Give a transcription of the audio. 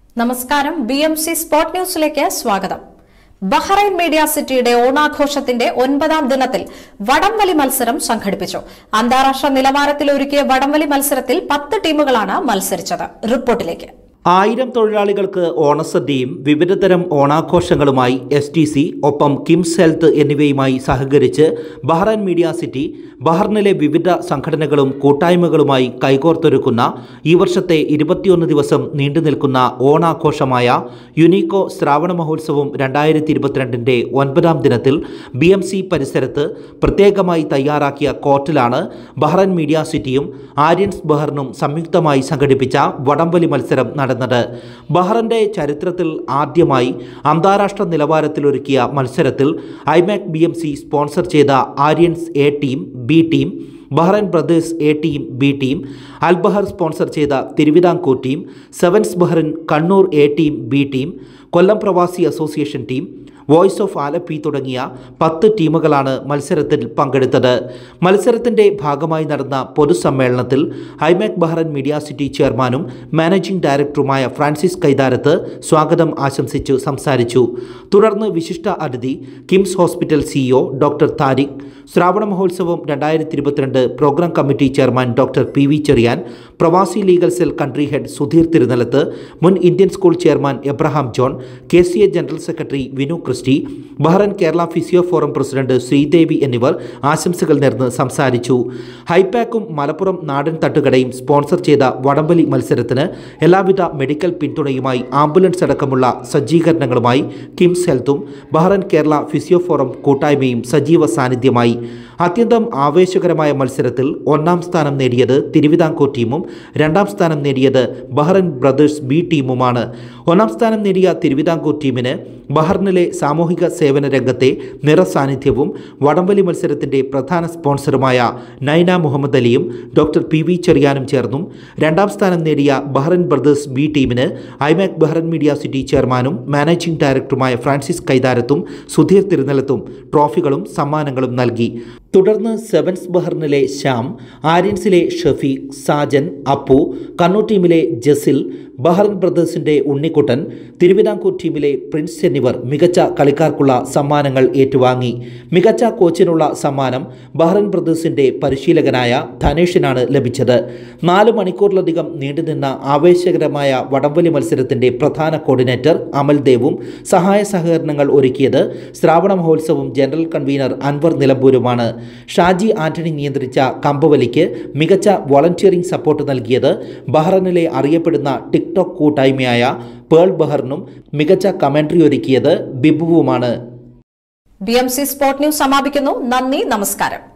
നമസ്കാരം B M C sport ന്യൂസിലേക്ക് സ്വാഗതം ബഹ്റൈൻ മീഡിയ സിറ്റിയുടെ ഓണാഘോഷത്തിന്റെ ഒൻപതാം ദിനത്തിൽ വടംവലി മത്സരം സംഘടിപ്പിച്ചു അന്താരാഷ്ട്ര നിലവാരത്തിൽ ഒരുക്കിയ വടംവലി മത്സരത്തിൽ പത്ത് ടീമുകളാണ് മത്സരിച്ചത് റിപ്പോർട്ടിലേക്ക് ആയിരം തൊഴിലാളികൾക്ക് ഓണസദ്യയും വിവിധതരം ഓണാഘോഷങ്ങളുമായി എസ് ടി സി ഒപ്പം കിംസ് ഹെൽത്ത് എന്നിവയുമായി സഹകരിച്ച് ബഹ്റൈൻ മീഡിയ സിറ്റി ബഹ്റിനിലെ വിവിധ സംഘടനകളും കൂട്ടായ്മകളുമായി കൈകോർത്തൊരുക്കുന്ന ഈ വർഷത്തെ ഇരുപത്തിയൊന്ന് ദിവസം നീണ്ടു നിൽക്കുന്ന ഓണാഘോഷമായ യുനീക്കോ ശ്രാവണ മഹോത്സവം രണ്ടായിരത്തി ഇരുപത്തിരണ്ടിൻ്റെ ഒൻപതാം ദിനത്തിൽ ബി എം സി പരിസരത്ത് പ്രത്യേകമായി തയ്യാറാക്കിയ കോർട്ടിലാണ് ബഹ്റൈൻ മീഡിയ സിറ്റിയും ആര്യൻസ് ബഹ്റിനും സംയുക്തമായി സംഘടിപ്പിച്ച വടംവലി മത്സരം നടന്നത് ബഹ്റന്റെ ചരിത്രത്തിൽ ആദ്യമായി അന്താരാഷ്ട്ര നിലവാരത്തിലൊരുക്കിയ മത്സരത്തിൽ IMAC B M C sponsor ചെയ്ത Aryans A team B team Bahrain brothers A team B team Albahar sponsor ചെയ്ത Thiruvithamkoor team sevens Bahrain Kannur A team B team Kollam പ്രവാസി association team voice of Alleppey തുടങ്ങിയ പത്ത് ടീമുകളാണ് മത്സരത്തിൽ പങ്കെടുത്തത് മത്സരത്തിന്റെ ഭാഗമായി നടന്ന പൊതുസമ്മേളനത്തിൽ ഐമാക് ബഹ്റൻ മീഡിയ സിറ്റി ചെയർമാനും മാനേജിംഗ് ഡയറക്ടറുമായ ഫ്രാൻസിസ് കൈതാരത്ത് സ്വാഗതം ആശംസിച്ചു സംസാരിച്ചു തുടർന്ന് വിശിഷ്ട അതിഥി KIMS hospital CEO doctor Tariq ശ്രാവണ മഹോത്സവം രണ്ടായിരത്തി ഇരുപത്തിരണ്ട് program committee chairman doctor P V Cherian പ്രവാസി legal cell country head Sudheer Thirunalath മുൻ Indian school chairman Abraham John K C A general secretary Vinu Christy Bahrain Kerala physio forum president Sreedevi എന്നിവർ ആശംസകൾ നേർന്ന് സംസാരിച്ചു ഹൈപാക്കും മലപ്പുറം നാടൻ തട്ടുകടയും സ്പോൺസർ ചെയ്ത വടംവലി മത്സരത്തിന് എല്ലാവിധ മെഡിക്കൽ പിന്തുണയുമായി ആംബുലൻസ് അടക്കമുള്ള സജ്ജീകരണങ്ങളുമായി കിംസ് ഹെൽത്തും ബഹ്റൻ കേരള ഫിസിയോ ഫോറം കൂട്ടായ്മയും സജീവ സാന്നിധ്യമായി അത്യന്തം ആവേശകരമായ മത്സരത്തിൽ ഒന്നാം സ്ഥാനം നേടിയത് തിരുവിതാംകൂർ ടീമും രണ്ടാം സ്ഥാനം നേടിയത് ബഹ്റൻ ബ്രദേഴ്സ് ബി ടീമുമാണ് ഒന്നാം സ്ഥാനം നേടിയ തിരുവിതാംകൂർ ടീമിന് ബഹ്റിനിലെ സാമൂഹിക സേവന രംഗത്തെ നിറസാന്നിധ്യവും വടംവലി മത്സരത്തിന്റെ പ്രധാന സ്പോൺസറുമായ നൈന മുഹമ്മദ് അലിയും ഡോക്ടർ പി വി ചെറിയാനും ചേർന്നും രണ്ടാം സ്ഥാനം നേടിയ ബഹ്റൻ ബ്രദേഴ്സ് ബി ടീമിന് ഐമാക് ബഹ്റൻ മീഡിയ സിറ്റി ചെയർമാനും മാനേജിംഗ് ഡയറക്ടറുമായ ഫ്രാൻസിസ് കൈതാരത്തും സുധീർ തിരുനെല്ലത്തും ട്രോഫികളും സമ്മാനങ്ങളും നൽകി തുടർന്ന് സെവൻസ് ബഹ്റിനിലെ ശ്യാം ആര്യൻസിലെ ഷഫീഖ് സാജൻ അപ്പു കണ്ണൂർ ടീമിലെ ജസിൽ ബഹ്റിൻ ബ്രദേഴ്സിന്റെ ഉണ്ണിക്കുട്ടൻ തിരുവിതാംകൂർ ടീമിലെ പ്രിൻസ് എന്നിവർ മികച്ച കളിക്കാർക്കുള്ള സമ്മാനങ്ങൾ ഏറ്റുവാങ്ങി മികച്ച കോച്ചിനുള്ള സമ്മാനം ബഹ്റിൻ ബ്രദേഴ്സിന്റെ പരിശീലകനായ ധനേഷിനാണ് ലഭിച്ചത് നാല് മണിക്കൂറിലധികം നീണ്ടുനിന്ന ആവേശകരമായ വടംവലി മത്സരത്തിന്റെ പ്രധാന കോർഡിനേറ്റർ അമൽദേവും സഹായ സഹകരണങ്ങൾ ഒരുക്കിയത് ശ്രാവണ മഹോത്സവം ജനറൽ കൺവീനർ അൻവർ നിലമ്പൂരുമാണ് ഷാജി ആന്റണി നിയന്ത്രിച്ച കമ്പവലിക്ക് മികച്ച വോളണ്ടിയറിംഗ് സപ്പോർട്ട് നൽകിയത് ബഹ്റനിലെ അറിയപ്പെടുന്ന ടിക്ടോക്ക് കൂട്ടായ്മയായ പേൾ ബഹറിനും മികച്ച കമന്ററി ഒരുക്കിയത് ബിബുവുമാണ് B M C sport news സമാപിക്കുന്നു നന്ദി നമസ്കാരം